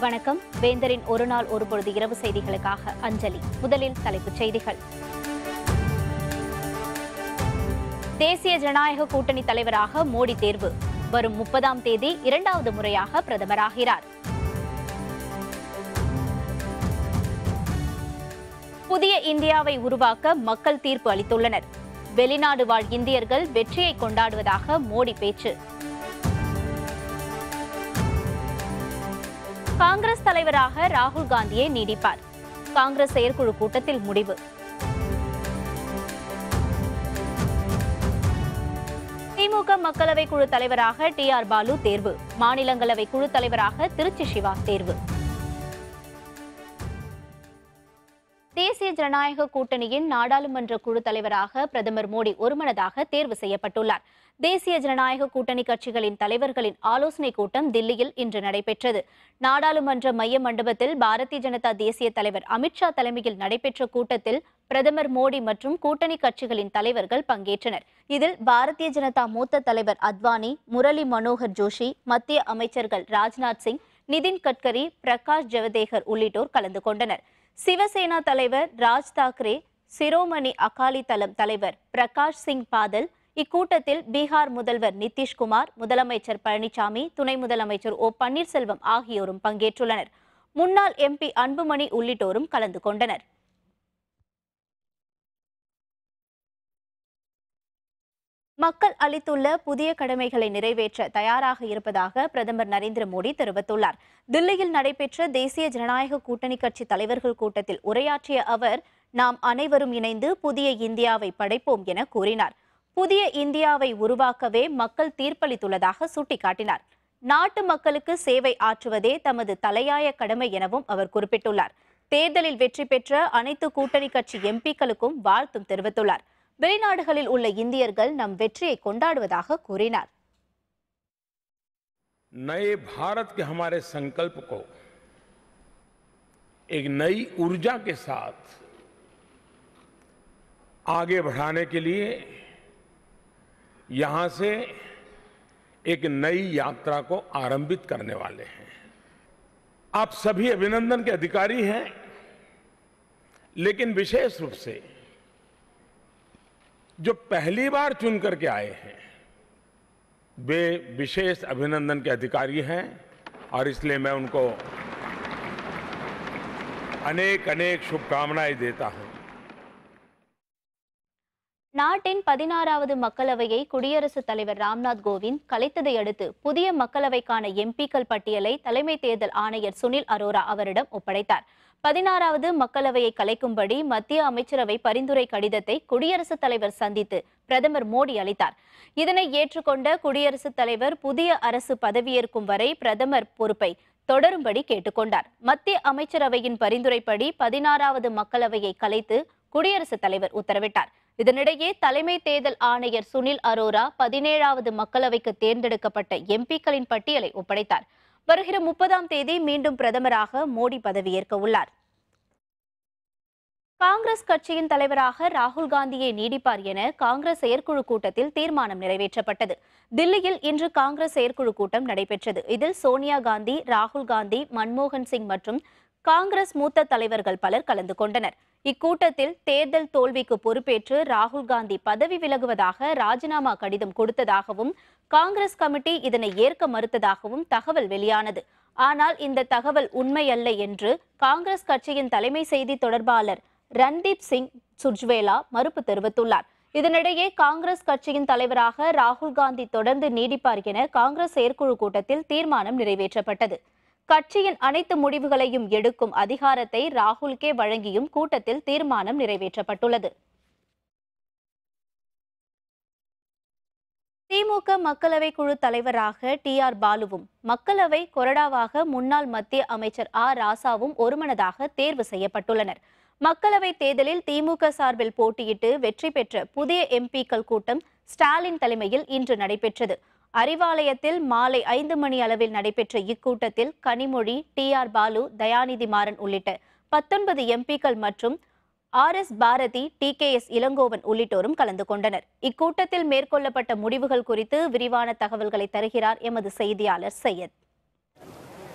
வணக்கம் வேந்தரின் ஒரு நாள் ஒரு பொழுது இரவு செய்திகளுக்காக அஞ்சலி முதலில் தலைப்புச் செய்திகள் தேசிய ஜனநாயக கூட்டணி தலைவராக மோடி தேர்வு வரும் முப்பதாம் தேதி இரண்டாவது முறையாக பிரதமராகிறார் புதிய இந்தியாவை உருவாக்க மக்கள் தீர்ப்பு அளித்துள்ளனர் வெளிநாடு வாழ் இந்தியர்கள் வெற்றியை கொண்டாடுவதாக மோடி பேச்சு காங்கிரஸ் தலைவராக ராகுல் காந்தியை நீடிப்பார் காங்கிரஸ் செயற்குழு கூட்டத்தில் முடிவு திமுக மக்களவை குழு தலைவராக டி ஆர் பாலு தேர்வு மாநிலங்களவை குழு தலைவராக திருச்சி சிவா தேர்வு தேசிய ஜனநாயக கூட்டணியின் நாடாளுமன்ற குழு தலைவராக பிரதமர் மோடி ஒருமனதாக தேர்வு செய்யப்பட்டுள்ளார் தேசிய ஜனநாயக கூட்டணி கட்சிகளின் தலைவர்களின் ஆலோசனைக் கூட்டம் தில்லியில் இன்று நடைபெற்றது நாடாளுமன்ற மைய மண்டபத்தில் பாரதிய ஜனதா தேசிய தலைவர் அமித்ஷா தலைமையில் நடைபெற்ற கூட்டத்தில் பிரதமர் மோடி மற்றும் கூட்டணி கட்சிகளின் தலைவர்கள் பங்கேற்றனர் இதில் பாரதிய ஜனதா மூத்த தலைவர் அத்வானி முரளி மனோகர் ஜோஷி மத்திய அமைச்சர்கள் ராஜ்நாத் சிங் நிதின் கட்கரி பிரகாஷ் ஜவடேகர் உள்ளிட்டோர் கலந்து கொண்டனர் சிவசேனா தலைவர் ராஜ் தாக்கரே சிரோமணி அகாலி தளம் தலைவர் பிரகாஷ் சிங் பாதல் இக்கூட்டத்தில் பீகார் முதல்வர் நிதிஷ்குமார் முதலமைச்சர் பழனிசாமி துணை முதலமைச்சர் ஓ பன்னீர்செல்வம் ஆகியோரும் பங்கேற்றுள்ளனர் முன்னாள் எம்பி அன்புமணி உள்ளிட்டோரும் கலந்து கொண்டனர் மக்கள் அளித்துள்ள புதிய கடமைகளை நிறைவேற்ற தயாராக இருப்பதாக பிரதமர் நரேந்திர மோடி தெரிவித்துள்ளார் தில்லியில் நடைபெற்ற தேசிய ஜனநாயக கூட்டணி கட்சி தலைவர்கள் கூட்டத்தில் உரையாற்றிய அவர் நாம் அனைவரும் இணைந்து புதிய இந்தியாவை படைப்போம் என கூறினார் புதிய இந்தியாவை உருவாக்கவே மக்கள் தீர்ப்பளித்துள்ளதாக சுட்டிக்காட்டினார் நாட்டு மக்களுக்கு சேவை ஆற்றுவதே தமது தலையாய கடமை எனவும் அவர் குறிப்பிட்டுள்ளார் தேர்தலில் வெற்றி பெற்ற அனைத்து கூட்டணி கட்சி எம்பிக்களுக்கும் வாழ்த்தும் தெரிவித்துள்ளார் வெளிநாடுகளில் உள்ள இந்தியர்கள் நம் வெற்றியை கொண்டாடுவதாக கூறினார் नए भारत के हमारे संकल्प को एक नई ऊर्जा के साथ आगे बढ़ाने के लिए यहां से एक नई यात्रा को आरंभित करने वाले हैं आप सभी अभिनंदन के अधिकारी हैं लेकिन विशेष रूप से जो पहली बार चुन करके आए हैं वे विशेष अभिनंदन के अधिकारी हैं और इसलिए मैं उनको अनेक अनेक शुभकामनाएं देता हूं நாட்டின் பதினாறாவது மக்களவையை குடியரசுத் தலைவர் ராம்நாத் கோவிந்த் கலைத்ததை அடுத்து புதிய மக்களவைக்கான எம்பிக்கள் பட்டியலை தலைமை தேர்தல் ஆணையர் சுனில் அரோரா அவரிடம் ஒப்படைத்தார் பதினாறாவது மக்களவையை கலைக்கும்படி மத்திய அமைச்சரவை பரிந்துரை கடிதத்தை குடியரசுத் தலைவர் சந்தித்து பிரதமர் மோடி அளித்தார் இதனை ஏற்றுக்கொண்ட குடியரசுத் தலைவர் புதிய அரசு பதவியேற்கும் வரை பிரதமர் பொறுப்பை தொடரும்படி கேட்டுக்கொண்டார் மத்திய அமைச்சரவையின் பரிந்துரைப்படி பதினாறாவது மக்களவையை கலைத்து குடியரசுத் தலைவர் உத்தரவிட்டார் இதனிடையே தலைமை தேர்தல் ஆணையர் சுனில் அரோரா பதினேழாவது மக்களவைக்கு தேர்ந்தெடுக்கப்பட்ட எம்பிக்களின் பட்டியலை ஒப்படைத்தார் வருகிற முப்பதாம் தேதி மீண்டும் பிரதமராக மோடி பதவியேற்க உள்ளார் காங்கிரஸ் கட்சியின் தலைவராக ராகுல் காந்தியை நீடிப்பார் என காங்கிரஸ் செயற்குழு கூட்டத்தில் தீர்மானம் நிறைவேற்றப்பட்டது தில்லியில் இன்று காங்கிரஸ் செயற்குழு கூட்டம் நடைபெற்றது இதில் சோனியா காந்தி ராகுல் காந்தி மன்மோகன் சிங் மற்றும் காங்கிரஸ் மூத்த தலைவர்கள் பலர் கலந்து கொண்டனர் இக்கூட்டத்தில் தேர்தல் தோல்விக்கு பொறுப்பேற்று ராகுல் காந்தி பதவி விலகுவதாக ராஜினாமா கடிதம் கொடுத்ததாகவும் காங்கிரஸ் கமிட்டி இதனை ஏற்க மறுத்ததாகவும் தகவல் வெளியானது ஆனால் இந்த தகவல் உண்மையல்ல என்று காங்கிரஸ் கட்சியின் தலைமை செய்தி தொடர்பாளர் ரன்தீப் சிங் சுர்ஜ்வேலா மறுப்பு தெரிவித்துள்ளார் இதனிடையே காங்கிரஸ் கட்சியின் தலைவராக ராகுல் காந்தி தொடர்ந்து நீடிப்பார் என காங்கிரஸ் செயற்குழு கூட்டத்தில் தீர்மானம் நிறைவேற்றப்பட்டது கட்சியின் அனைத்து முடிவுகளையும் எடுக்கும் அதிகாரத்தை ராகுல்கே வழங்கியும் கூட்டத்தில் தீர்மானம் நிறைவேற்றப்பட்டுள்ளது திமுக மக்களவை குழு தலைவராக டி ஆர் பாலுவும் மக்களவை கொறடாவாக முன்னாள் மத்திய அமைச்சர் ஆ ராசாவும் ஒருமனதாக தேர்வு செய்யப்பட்டுள்ளனர் மக்களவை தேர்தலில் திமுக சார்பில் போட்டியிட்டு வெற்றி பெற்ற புதிய எம்பிக்கள் கூட்டம் ஸ்டாலின் தலைமையில் இன்று நடைபெற்றது அறிவாலயத்தில் மாலை ஐந்து மணி அளவில் நடைபெற்ற இக்கூட்டத்தில் கனிமொழி டி ஆர் பாலு தயாநிதி மாறன் உள்ளிட்ட பத்தொன்பது எம்பிக்கள் மற்றும் R S Bharathi T K S Elangovan உள்ளிட்டோரும் கலந்து கொண்டனர் இக்கூட்டத்தில் மேற்கொள்ளப்பட்ட முடிவுகள் குறித்து விரிவான தகவல்களை தருகிறார் எமது செய்தியாளர் சையத்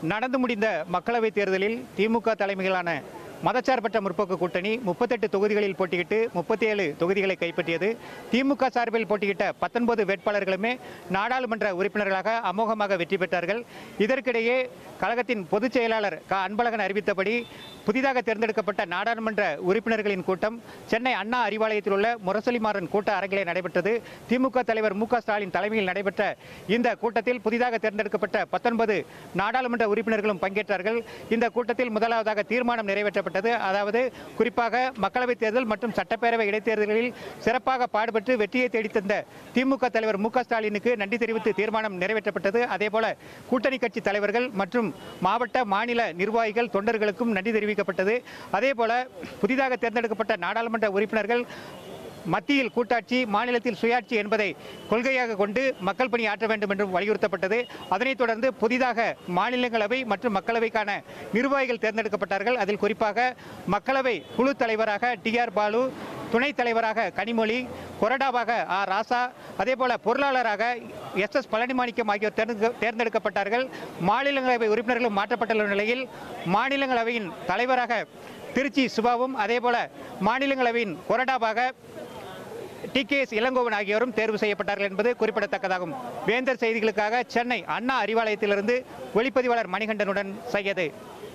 நடந்து முடிந்த மக்களவைத் தேர்தலில் திமுக தலைமையிலான மதச்சார்பற்ற முற்போக்கு கூட்டணி முப்பத்தெட்டு தொகுதிகளில் போட்டியிட்டு முப்பத்தி ஏழு தொகுதிகளை கைப்பற்றியது திமுக சார்பில் போட்டியிட்ட பத்தொன்பது வேட்பாளர்களுமே நாடாளுமன்ற உறுப்பினர்களாக அமோகமாக வெற்றி பெற்றார்கள் இதற்கிடையே கழகத்தின் பொதுச் செயலாளர் க அன்பழகன் அறிவித்தபடி புதிதாக தேர்ந்தெடுக்கப்பட்ட நாடாளுமன்ற உறுப்பினர்களின் கூட்டம் சென்னை அண்ணா அறிவாலயத்தில் உள்ள முரசொலிமாறன் கூட்ட அரங்கிலே நடைபெற்றது திமுக தலைவர் மு க ஸ்டாலின் தலைமையில் நடைபெற்ற இந்த கூட்டத்தில் புதிதாக தேர்ந்தெடுக்கப்பட்ட பத்தொன்பது நாடாளுமன்ற உறுப்பினர்களும் பங்கேற்றார்கள் இந்த கூட்டத்தில் முதலாவதாக தீர்மானம் நிறைவேற்றப்பட்டது அதாவது குறிப்பாக மக்களவைத் தேர்தல் மற்றும் சட்டப்பேரவை இடைத்தேர்தல்களில் சிறப்பாக பாடுபட்டு வெற்றியை தேடித்தந்த திமுக தலைவர் மு க ஸ்டாலினுக்கு நன்றி தெரிவித்து தீர்மானம் நிறைவேற்றப்பட்டது அதேபோல கூட்டணி கட்சி தலைவர்கள் மற்றும் மாவட்ட மாநில நிர்வாகிகள் தொண்டர்களுக்கும் நன்றி தெரிவிக்கப்பட்டது அதேபோல புதிதாக தேர்ந்தெடுக்கப்பட்ட நாடாளுமன்ற உறுப்பினர்கள் மத்தியில் கூட்டாட்சி மாநிலத்தில் சுயாட்சி என்பதை கொள்கையாக கொண்டு மக்கள் பணி ஆற்ற வேண்டும் என்றும் வலியுறுத்தப்பட்டது அதனைத் தொடர்ந்து புதிதாக மாநிலங்களவை மற்றும் மக்களவைக்கான நிர்வாகிகள் தேர்ந்தெடுக்கப்பட்டார்கள் அதில் குறிப்பாக மக்களவை குழு தலைவராக டி ஆர் பாலு துணைத் தலைவராக கனிமொழி கொறடாவாக ஆர் ராசா அதேபோல பொருளாளராக எஸ் எஸ் பழனிமாணிக்கம் ஆகியோர் தேர்ந்து- தேர்ந்தெடுக்கப்பட்டார்கள் மாநிலங்களவை உறுப்பினர்களும் மாற்றப்பட்டுள்ள நிலையில் மாநிலங்களவையின் தலைவராக திருச்சி சுபாவும் அதேபோல மாநிலங்களவையின் கொறடாவாக டி கே எஸ் இளங்கோவன் ஆகியோரும் தேர்வு செய்யப்பட்டார்கள் என்பது குறிப்பிடத்தக்கதாகும் வேந்தர் செய்திகளுக்காக சென்னை அண்ணா அறிவாலயத்திலிருந்து ஒளிப்பதிவாளர் மணிகண்டனுடன் சையது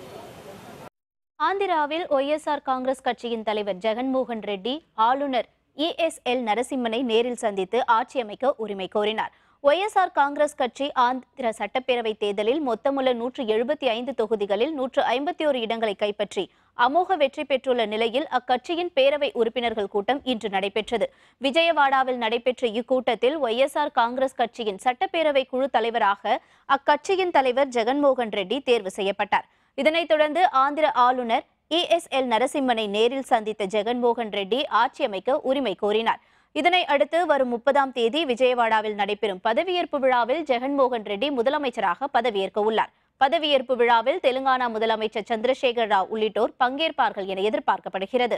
ஆந்திராவில் ஒய்எஸ்ஆர் காங்கிரஸ் கட்சியின் தலைவர் ஜெகன்மோகன் ரெட்டி ஆளுநர் இஎஸ்எல் நரசிம்மனை நேரில் சந்தித்து ஆட்சி அமைக்க உரிமை கோரினார் ஒய்எஸ்ஆர் காங்கிரஸ் கட்சி ஆந்திர சட்டப்பேரவை தேர்தலில் மொத்தமுள்ள நூற்று எழுபத்தி ஐந்து தொகுதிகளில் நூற்று ஐம்பத்தி ஒரு இடங்களை கைப்பற்றி அமோக வெற்றி பெற்றுள்ள நிலையில் அக்கட்சியின் பேரவை உறுப்பினர்கள் கூட்டம் இன்று நடைபெற்றது விஜயவாடாவில் நடைபெற்ற இக்கூட்டத்தில் ஒய்எஸ்ஆர் காங்கிரஸ் கட்சியின் சட்டப்பேரவை குழு தலைவராக அக்கட்சியின் தலைவர் ஜெகன்மோகன் ரெட்டி தேர்வு செய்யப்பட்டார் இதனைத் தொடர்ந்து ஆந்திர ஆளுநர் இஎஸ்எல் நரசிம்மனை நேரில் சந்தித்த ஜெகன்மோகன் ரெட்டி ஆட்சி அமைக்க உரிமை கோரினார் இதனை அடுத்து வரும் முப்பதாம் தேதி விஜயவாடாவில் நடைபெறும் பதவியேற்பு விழாவில் ஜெகன்மோகன் ரெட்டி முதலமைச்சராக பதவியேற்க உள்ளார் பதவியேற்பு விழாவில் தெலுங்கானா முதலமைச்சர் சந்திரசேகர் ராவ் உள்ளிட்டோர் பங்கேற்பார்கள் என எதிர்பார்க்கப்படுகிறது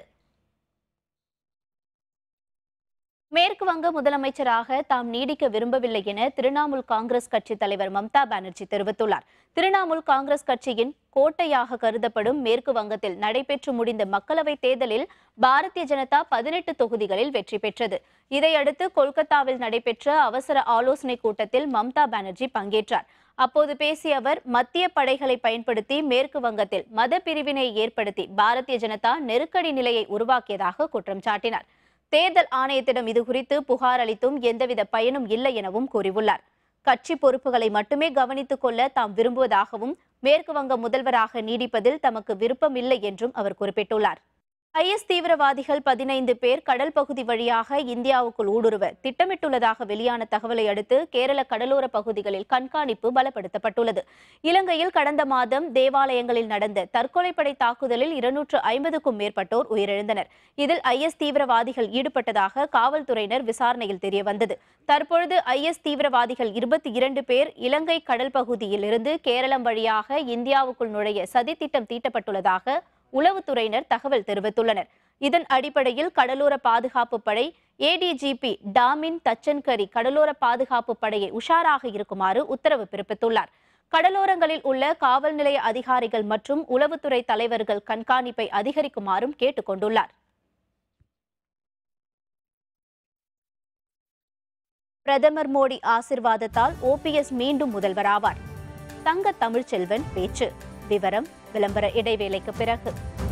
மேற்கு வங்க முதலமைச்சராக தாம் நீடிக்க விரும்பவில்லை என திரிணாமுல் காங்கிரஸ் கட்சி தலைவர் மம்தா பானர்ஜி தெரிவித்துள்ளார் திரிணாமுல் காங்கிரஸ் கட்சியின் கோட்டையாக கருதப்படும் மேற்கு வங்கத்தில் நடைபெற்று முடிந்த மக்களவைத் தேர்தலில் பாரதிய ஜனதா பதினெட்டு தொகுதிகளில் வெற்றி பெற்றது இதையடுத்து கொல்கத்தாவில் நடைபெற்ற அவசர ஆலோசனைக் கூட்டத்தில் மம்தா பானர்ஜி பங்கேற்றார் அப்போது பேசிய அவர் மத்திய படைகளை பயன்படுத்தி மேற்கு வங்கத்தில் மத பிரிவினை ஏற்படுத்தி பாரதிய ஜனதா நெருக்கடி நிலையை உருவாக்கியதாக குற்றம் சாட்டினார் தேர்தல் ஆணையத்திடம் இது குறித்து புகார் அளித்தும் எந்தவித பயனும் இல்லை எனவும் கூறியுள்ளார் கட்சி பொறுப்புகளை மட்டுமே கவனித்துக் கொள்ள தாம் விரும்புவதாகவும் மேற்கு வங்க முதல்வராக நீடிப்பதில் தமக்கு விருப்பமில்லை என்றும் அவர் குறிப்பிட்டுள்ளார் ஐஎஸ் தீவிரவாதிகள் பதினைந்து பேர் கடல் பகுதி வழியாக இந்தியாவுக்குள் ஊடுருவ திட்டமிட்டுள்ளதாக வெளியான தகவலை அடுத்து கேரள கடலோர பகுதிகளில் கண்காணிப்பு பலப்படுத்தப்பட்டுள்ளது இலங்கையில் கடந்த மாதம் தேவாலயங்களில் நடந்த தற்கொலைப்படை தாக்குதலில் இருநூற்று ஐம்பதுக்கும் மேற்பட்டோர் உயிரிழந்தனர் இதில் ஐஎஸ் தீவிரவாதிகள் ஈடுபட்டதாக காவல்துறையினர் விசாரணையில் தெரியவந்தது தற்பொழுது ஐஎஸ் தீவிரவாதிகள் இருபத்தி இரண்டு பேர் இலங்கை கடல் பகுதியில் இருந்து கேரளம் வழியாக இந்தியாவுக்குள் நுழைய சதித்திட்டம் தீட்டப்பட்டுள்ளதாக உளவுத்துறையினர் தகவல் தெரிவித்துள்ளனர் இதன் அடிப்படையில் கடலோர பாதுகாப்பு படை ஏடிஜிபி டாமின் தச்சன்கரி கடலோர பாதுகாப்பு படையை உஷாராக இருக்குமாறு உத்தரவு பிறப்பித்துள்ளார் கடலோரங்களில் உள்ள காவல் நிலைய அதிகாரிகள் மற்றும் உளவுத்துறை தலைவர்கள் கண்காணிப்பை அதிகரிக்குமாறும் கேட்டுக் கொண்டுள்ளார் பிரதமர் மோடி ஆசிர்வாதத்தால் ஓபிஎஸ் மீண்டும் முதல்வராவார் தங்க தமிழ்ச்செல்வன் பேச்சு விவரம் விளம்பர இடைவேளைக்கு பிறகு